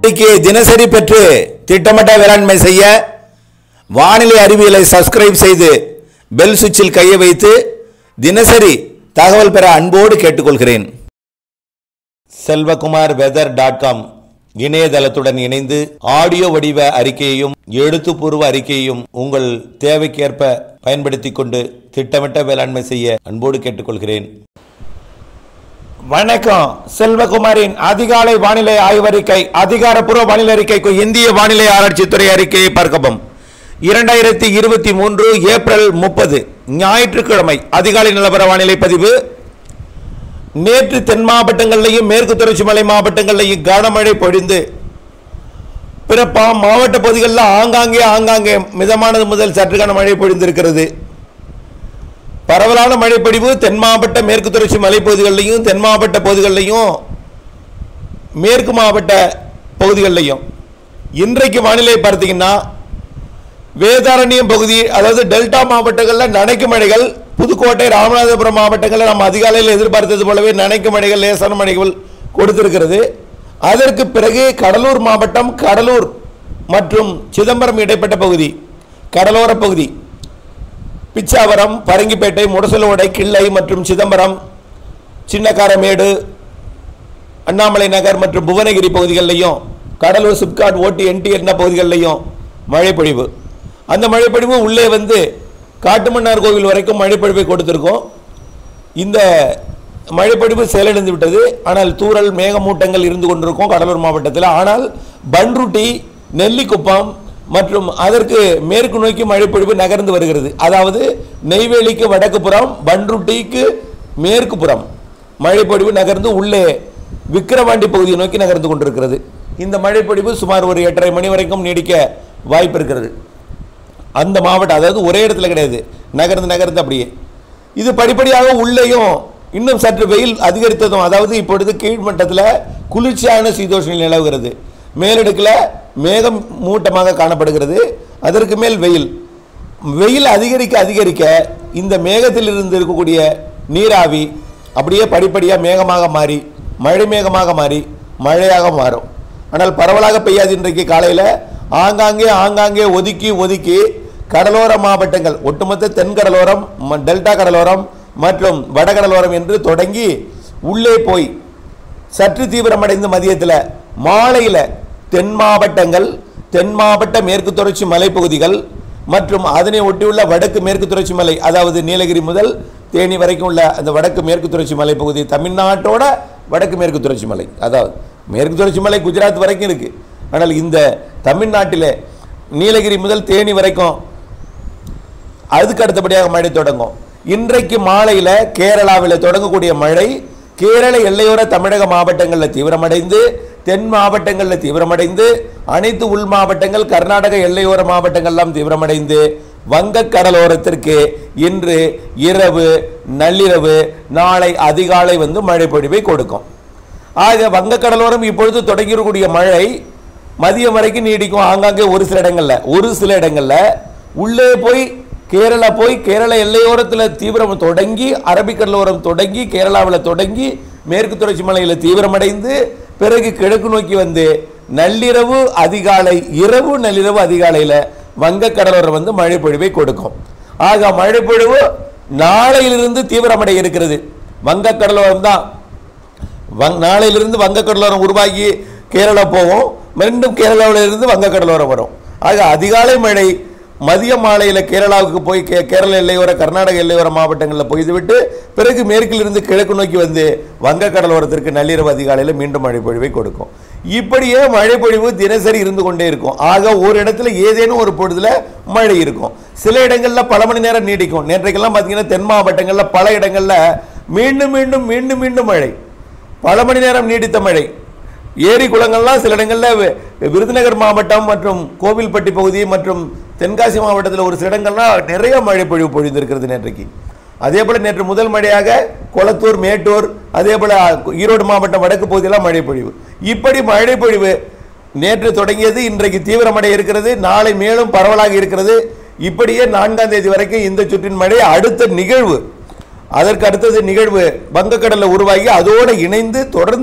இன்னைக்கு தினசரி பெற்று திட்டமிட்ட வேளாண்மை செய்ய வானிலை அறிவியலை சப்ஸ்கிரைப் செய்து பெல் சுவிட்சில் கையை வைத்து தினசரி தகவல் பெற அன்போடு கேட்டுக்கொள்கிறேன் செல்வகுமார் வெதர் டாட் காம் இணையதளத்துடன் இணைந்து ஆடியோ வடிவ அறிக்கையையும் எழுத்துப்பூர்வ அறிக்கையையும் உங்கள் தேவைக்கேற்ப பயன்படுத்திக் கொண்டு திட்டமிட்ட வேளாண்மை செய்ய அன்போடு கேட்டுக்கொள்கிறேன் வணக்கம் செல்வகுமாரின் அதிகாலை வானிலை ஆய்வறிக்கை அதிகாரப்பூர்வ வானிலை அறிக்கைக்கு இந்திய வானிலை ஆராய்ச்சித்துறை அறிக்கையை பார்க்கவும் இரண்டாயிரத்தி இருபத்தி மூன்று ஏப்ரல் முப்பது ஞாயிற்றுக்கிழமை அதிகாலை நிலவர வானிலை பதிவு நேற்று தென் மாவட்டங்களிலையும் மேற்கு தொடர்ச்சி மலை மாவட்டங்களிலையும் கனமழை பொழிந்து பிற பா- மாவட்ட பகுதிகளில் ஆங்காங்கே ஆங்காங்கே மிதமானது முதல் சற்று கனமழை பொழிந்திருக்கிறது பரவலான மழைப்பொழிவு தென் மாவட்ட மேற்கு தொடர்ச்சி மலைப்பகுதிகளிலையும் தென் மாவட்ட பகுதிகளிலையும் மேற்கு மாவட்ட பகுதிகளிலையும் இன்றைக்கு வானிலை பார்த்தீங்கன்னா வேதாரண்யம் பகுதி அதாவது டெல்டா மாவட்டங்களில் நனைக்கும் மழைகள் புதுக்கோட்டை ராமநாதபுரம் மாவட்டங்களில் நம்ம அதிகாலையில் எதிர்பார்த்தது போலவே நனைக்கும் மழைகள் லேசான மழைகள் கொடுத்திருக்கிறது அதற்கு பிறகு கடலூர் மாவட்டம் கடலூர் மற்றும் சிதம்பரம் இடைப்பட்ட பகுதி கடலோர பகுதி பிச்சாவரம் பரங்கிப்பேட்டை முடசலோடை கிள்ளை மற்றும் சிதம்பரம் சின்னக்காரமேடு அண்ணாமலை நகர் மற்றும் புவனகிரி பகுதிகளிலையும் கடலூர் சிப்காட் ஓட்டி என்டிஎன் பகுதிகளிலையும் மழைப்பொழிவு அந்த மழைப்பொழிவு உள்ளே வந்து காட்டுமன்னார் கோவில் வரைக்கும் மழைப்பொழிவை கொடுத்திருக்கோம் இந்த மழைப்பொழிவு செயலிழந்து விட்டது ஆனால் தூறல் மேகமூட்டங்கள் இருந்து கொண்டிருக்கும் கடலூர் மாவட்டத்தில் ஆனால் பன்ருட்டி நெல்லிக்குப்பம் மற்றும் அதற்கு மேற்கு நோக்கி மழைப்பொழிவு நகர்ந்து வருகிறது அதாவது நெய்வேலிக்கு வடக்கு புறம் பன்ருட்டிக்கு மேற்கு புறம் மழைப்பொழிவு நகர்ந்து உள்ளே விக்கிரவாண்டி பகுதியை நோக்கி நகர்ந்து கொண்டிருக்கிறது இந்த மழைப்பொழிவு சுமார் ஒரு எட்டரை மணி வரைக்கும் நீடிக்க வாய்ப்பு இருக்கிறது அந்த மாவட்டம் அதாவது ஒரே இடத்துல கிடையாது நகர்ந்து நகர்ந்து அப்படியே இது படிப்படியாக உள்ளேயும் இன்னும் சற்று வெயில் அதிகரித்ததும் அதாவது இப்பொழுது கீழ்மட்டத்தில் குளிர்ச்சியான சீதோஷணி நிலவுகிறது மேலடுக்கில் மேகம் மூட்டமாக காணப்படுகிறது அதற்கு மேல் வெயில் வெயில் அதிகரிக்க அதிகரிக்க இந்த மேகத்தில் இருந்து இருக்கக்கூடிய நீராவி அப்படியே படிப்படியாக மேகமாக மாறி மழை மேகமாக மாறி மழையாக மாறும் ஆனால் பரவலாக பெய்யாது இன்றைக்கு காலையில் ஆங்காங்கே ஆங்காங்கே ஒதுக்கி ஒதுக்கி கடலோர மாவட்டங்கள் ஒட்டுமொத்த தென்கடலோரம் ம- டெல்டா கடலோரம் மற்றும் வடகடலோரம் என்று தொடங்கி உள்ளே போய் சற்று தீவிரமடைந்து மதியத்தில் மாலையில் தென் மாவட்டங்கள் தென் மாவட்ட மேற்கு தொடர்ச்சி மலைப்பகுதிகள் மற்றும் அதனை ஒட்டியுள்ள வடக்கு மேற்கு தொடர்ச்சி மலை அதாவது நீலகிரி முதல் தேனி வரைக்கும் உள்ள அந்த வடக்கு மேற்கு தொடர்ச்சி மலைப்பகுதி தமிழ்நாட்டோட வடக்கு மேற்கு தொடர்ச்சி மலை அதாவது மேற்கு தொடர்ச்சி மலை குஜராத் வரைக்கும் இருக்கு ஆனால் இந்த தமிழ்நாட்டிலே நீலகிரி முதல் தேனி வரைக்கும் அதுக்கு அடுத்தபடியாக மழை தொடங்கும் இன்றைக்கு மாலையில் கேரளாவில் தொடங்கக்கூடிய மழை கேரள எல்லையோர தமிழக மாவட்டங்களில் தீவிரமடைந்து தென் மாவட்டங்களில் தீவிரமடைந்து அனைத்து உள் மாவட்டங்கள் கர்நாடக எல்லையோர மாவட்டங்கள்லாம் தீவிரமடைந்து வங்கக் கடலோரத்திற்கு இன்று இரவு நள்ளிரவு நாளை அதிகாலை வந்து மழை பொழிவை கொடுக்கும் ஆக வங்கக்கடலோரம் இப்பொழுது தொடங்கியிருக்கக்கூடிய மழை மதியம் வரைக்கும் நீடிக்கும் ஆங்காங்கே ஒரு சில இடங்கள்ல ஒரு சில இடங்கள்ல உள்ளே போய் கேரளா போய் கேரள எல்லையோரத்தில் தீவிரம் தொடங்கி அரபிக்கடலோரம் தொடங்கி கேரளாவில் தொடங்கி மேற்கு தொடர்ச்சி மலையில் தீவிரமடைந்து பிறகு கிழக்கு நோக்கி வந்து நள்ளிரவு அதிகாலை இரவு நள்ளிரவு அதிகாலையில் வங்கக்கடலோரம் வந்து மழை பொழிவை கொடுக்கும் ஆக மழை பொழிவு நாளையிலிருந்து தீவிரமடைய இருக்கிறது வங்கக்கடலோரம் தான் வங் நாளையிலிருந்து வங்கக்கடலோரம் உருவாகி கேரளா போகும் மீண்டும் கேரளாவிலிருந்து வங்கக்கடலோரம் வரும் ஆக அதிகாலை மழை மதிய மாலையில் கேரளாவுக்கு போய் கே கேரள எல்லையோர கர்நாடக எல்லையோர மாவட்டங்களில் பொய்துவிட்டு பிறகு மேற்கிலிருந்து கிழக்கு நோக்கி வந்து வங்கக்கடலோரத்திற்கு நள்ளிரவு அதிகாலையில் மீண்டும் மழை பொழிவை கொடுக்கும் இப்படியே மழை பொழிவு தினசரி இருந்து கொண்டே இருக்கும் ஆக ஒரு இடத்துல ஏதேனும் ஒரு பொழுதுல மழை இருக்கும் சில இடங்களில் பல மணி நேரம் நீடிக்கும் நேற்றைக்கெல்லாம் பார்த்தீங்கன்னா தென் மாவட்டங்களில் பல இடங்களில் மீண்டும் மீண்டும் மீண்டும் மீண்டும் மழை பல மணி நேரம் நீடித்த மழை ஏரி குளங்கள்லாம் சில இடங்களில் வி- விருதுநகர் மாவட்டம் மற்றும் கோவில்பட்டி பகுதி மற்றும் தென்காசி மாவட்டத்தில் ஒரு சில இடங்கள்லாம் நிறைய மழை பொழிவு பொழிந்திருக்கிறது நேற்றைக்கு அதே போல நேற்று முதல் மழையாக கொளத்தூர் மேட்டூர் அதே போல ஈரோடு மாவட்டம் வடக்கு பகுதியெல்லாம் மழை பொழிவு இப்படி மழை பொழிவு நேற்று தொடங்கியது இன்றைக்கு தீவிரமடைய இருக்கிறது நாளை மேலும் பரவலாக இருக்கிறது இப்படியே நான்காம் தேதி வரைக்கும் இந்த சுற்றின் மழை அடுத்த நிகழ்வு அதற்கு அடுத்தது நிகழ்வு வங்கக்கடலில் உருவாகி அதோடு இணைந்து தொடர்ந்து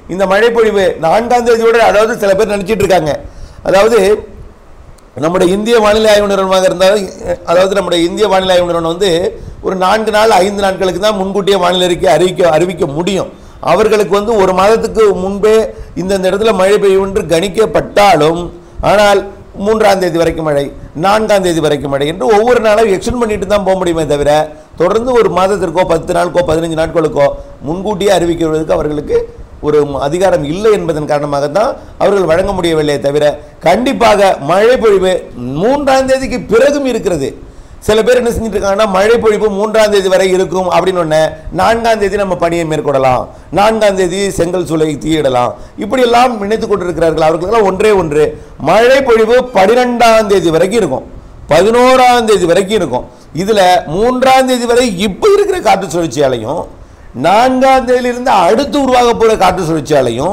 இந்த மழைப்பொழிவு நான்காம் தேதியோட அதாவது சில பேர் நினைச்சிட்டு இருக்காங்க அதாவது நம்முடைய இந்திய வானிலை ஆய்வு நிறுவனமாக இருந்தாலும் அதாவது நம்முடைய இந்திய வானிலை ஆய்வு நிறுவனம் வந்து ஒரு நான்கு நாள் ஐந்து நாட்களுக்கு தான் முன்கூட்டியே வானிலை அறிக்கை அறிவிக்க அறிவிக்க முடியும் அவர்களுக்கு வந்து ஒரு மாதத்துக்கு முன்பே இந்தந்த இடத்துல மழை பெய்யும் என்று கணிக்கப்பட்டாலும் ஆனால் மூன்றாம் தேதி வரைக்கும் மழை நான்காம் தேதி வரைக்கும் மழை என்று ஒவ்வொரு நாளும் எக்ஸ்டெண்ட் பண்ணிட்டு தான் போக முடியுமே தவிர தொடர்ந்து ஒரு மாதத்திற்கோ பத்து நாளுக்கோ பதினஞ்சு நாட்களுக்கோ முன்கூட்டியே அறிவிக்கிறதுக்கு அவர்களுக்கு ஒரு அதிகாரம் இல்லை என்பதன் காரணமாக தான் அவர்கள் வழங்க முடியவில்லை தவிர கண்டிப்பாக மழை பொழிவு மூன்றாம் தேதிக்கு பிறகும் இருக்கிறது சில பேர் என்ன செஞ்சுட்டு இருக்காங்கன்னா மழை பொழிவு மூன்றாம் தேதி வரை இருக்கும் அப்படின்னு ஒன்று நான்காம் தேதி நம்ம பணியை மேற்கொள்ளலாம் நான்காம் தேதி செங்கல் சூளை தீயிடலாம் இப்படி எல்லாம் நினைத்து கொண்டிருக்கிறார்கள் அவர்களுக்கெல்லாம் ஒன்றே ஒன்று மழை பொழிவு பனிரெண்டாம் தேதி வரைக்கும் இருக்கும் பதினோராம் தேதி வரைக்கும் இருக்கும் இதுல மூன்றாம் தேதி வரை இப்போ இருக்கிற காற்று சுழற்சியாலையும் நான்காம் தேதியிலிருந்து அடுத்து உருவாக போகிற காற்று சுழற்சியாலையும்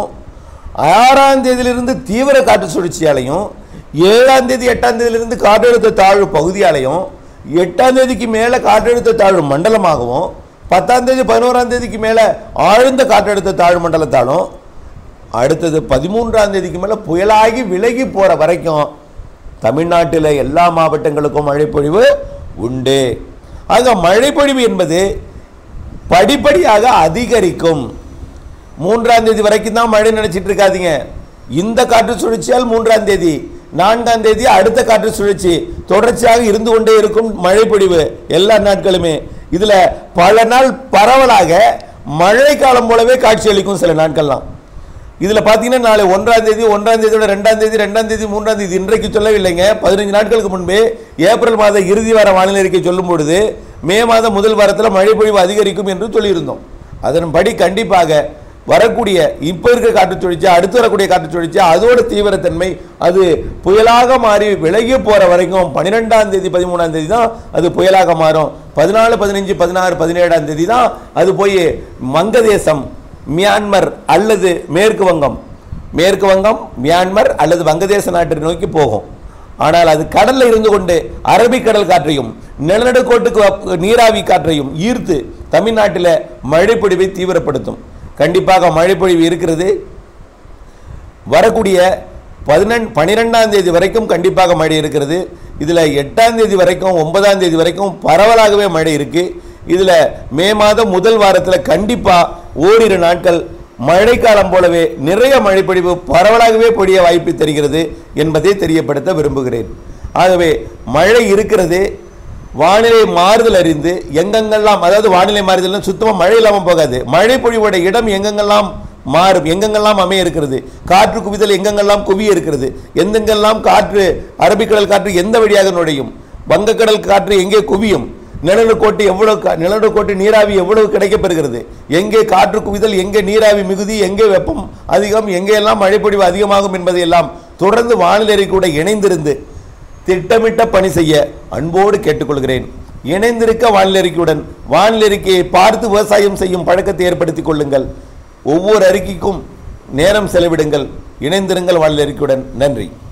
ஆறாம் தேதியிலிருந்து தீவிர காற்று சுழற்சியாலையும் ஏழாம் தேதி எட்டாம் தேதியிலிருந்து காற்றழுத்த தாழ்வு பகுதியாலையும் எட்டாம் தேதிக்கு மேலே காற்றழுத்த தாழ்வு மண்டலமாகவும் பத்தாம் தேதி பதினோராம் தேதிக்கு மேலே ஆழ்ந்த காற்றழுத்த தாழ்வு மண்டலத்தாலும் அடுத்தது பதிமூன்றாம் தேதிக்கு மேலே புயலாகி விலகி போகிற வரைக்கும் தமிழ்நாட்டில் எல்லா மாவட்டங்களுக்கும் மழைப்பொழிவு உண்டு ஆக மழைப்பொழிவு என்பது படிப்படியாக அதிகரிக்கும் மூன்றாம் தேதி வரைக்கும் தான் மழை நினைச்சிட்டு இருக்காதீங்க இந்த காற்று சுழற்சியால் மூன்றாம் தேதி நான்காம் தேதி அடுத்த காற்று சுழற்சி தொடர்ச்சியாக இருந்து கொண்டே இருக்கும் மழை பொழிவு எல்லா நாட்களுமே இதுல பல நாள் பரவலாக மழை காலம் போலவே காட்சியளிக்கும் சில நாட்கள்லாம் இதுல பாத்தீங்கன்னா நாளை ஒன்றாம் தேதி ஒன்றாம் தேதியோட ரெண்டாம் தேதி ரெண்டாம் தேதி மூன்றாம் தேதி இன்றைக்கு சொல்லவில்லைங்க பதினஞ்சு நாட்களுக்கு முன்பே ஏப்ரல் மாத இறுதி வார வானிலை அறிக்கை சொல்லும் பொழுது மே மாதம் முதல் வாரத்தில் மழை பொழிவு அதிகரிக்கும் என்று சொல்லியிருந்தோம் அதன்படி கண்டிப்பாக வரக்கூடிய இப்போ இருக்கிற காற்று சுழற்சி அடுத்து வரக்கூடிய காற்று சுழற்சி அதோட தீவிரத்தன்மை அது புயலாக மாறி விலகி போற வரைக்கும் பன்னிரெண்டாம் தேதி பதிமூணாம் தேதி தான் அது புயலாக மாறும் பதினாலு பதினஞ்சு பதினாறு பதினேழாம் தேதி தான் அது போய் வங்கதேசம் மியான்மர் அல்லது மேற்கு வங்கம் மேற்கு வங்கம் மியான்மர் அல்லது வங்கதேச நாட்டை நோக்கி போகும் ஆனால் அது கடல்ல இருந்து கொண்டு அரபிக்கடல் காற்றையும் நிலநடுக்கோட்டுக்கு வப்- நீராவி காற்றையும் ஈர்த்து தமிழ்நாட்டில் மழைப்பொழிவை தீவிரப்படுத்தும் கண்டிப்பாக மழைப்பொழிவு இருக்கிறது வரக்கூடிய பதினெண் பனிரெண்டாம் தேதி வரைக்கும் கண்டிப்பாக மழை இருக்கிறது இதில் எட்டாம் தேதி வரைக்கும் ஒன்பதாம் தேதி வரைக்கும் பரவலாகவே மழை இருக்கு இதில் மே மாதம் முதல் வாரத்தில் கண்டிப்பாக ஓரிரு நாட்கள் மழைக்காலம் போலவே நிறைய மழைப்பொழிவு பரவலாகவே பொழிய வாய்ப்பு தெரிகிறது என்பதை தெரியப்படுத்த விரும்புகிறேன் ஆகவே மழை இருக்கிறது வானிலை மாறுதல் அறிந்து எங்கெங்கெல்லாம் அதாவது வானிலை மாறுதல் சுத்தமாக மழை இல்லாமல் போகாது மழை பொழிவோட இடம் எங்கெங்கெல்லாம் மாறும் எங்கெங்கெல்லாம் அமைய இருக்கிறது காற்று குவிதல் எங்கெங்கெல்லாம் குவிய இருக்கிறது எந்தெங்கெல்லாம் காற்று அரபிக்கடல் காற்று எந்த வழியாக நுழையும் வங்கக்கடல் காற்று எங்கே குவியும் நிலநடுக்கோட்டு எவ்வளவு கா- நிலநடுக்கோட்டு நீராவி எவ்வளவு கிடைக்கப்பெறுகிறது எங்கே காற்று குவிதல் எங்கே நீராவி மிகுதி எங்கே வெப்பம் அதிகம் எங்கே எல்லாம் மழைப்பொழிவு அதிகமாகும் என்பதை எல்லாம் தொடர்ந்து வானிலை கூட இணைந்திருந்து திட்டமிட்ட பணி செய்ய அன்போடு கேட்டுக்கொள்கிறேன் இணைந்திருக்க வானிலை அறிக்கையுடன் வானிலை அறிக்கையை பார்த்து விவசாயம் செய்யும் பழக்கத்தை ஏற்படுத்திக் கொள்ளுங்கள் ஒவ்வொரு அறிக்கைக்கும் நேரம் செலவிடுங்கள் இணைந்திருங்கள் வானிலை அறிக்கையுடன் நன்றி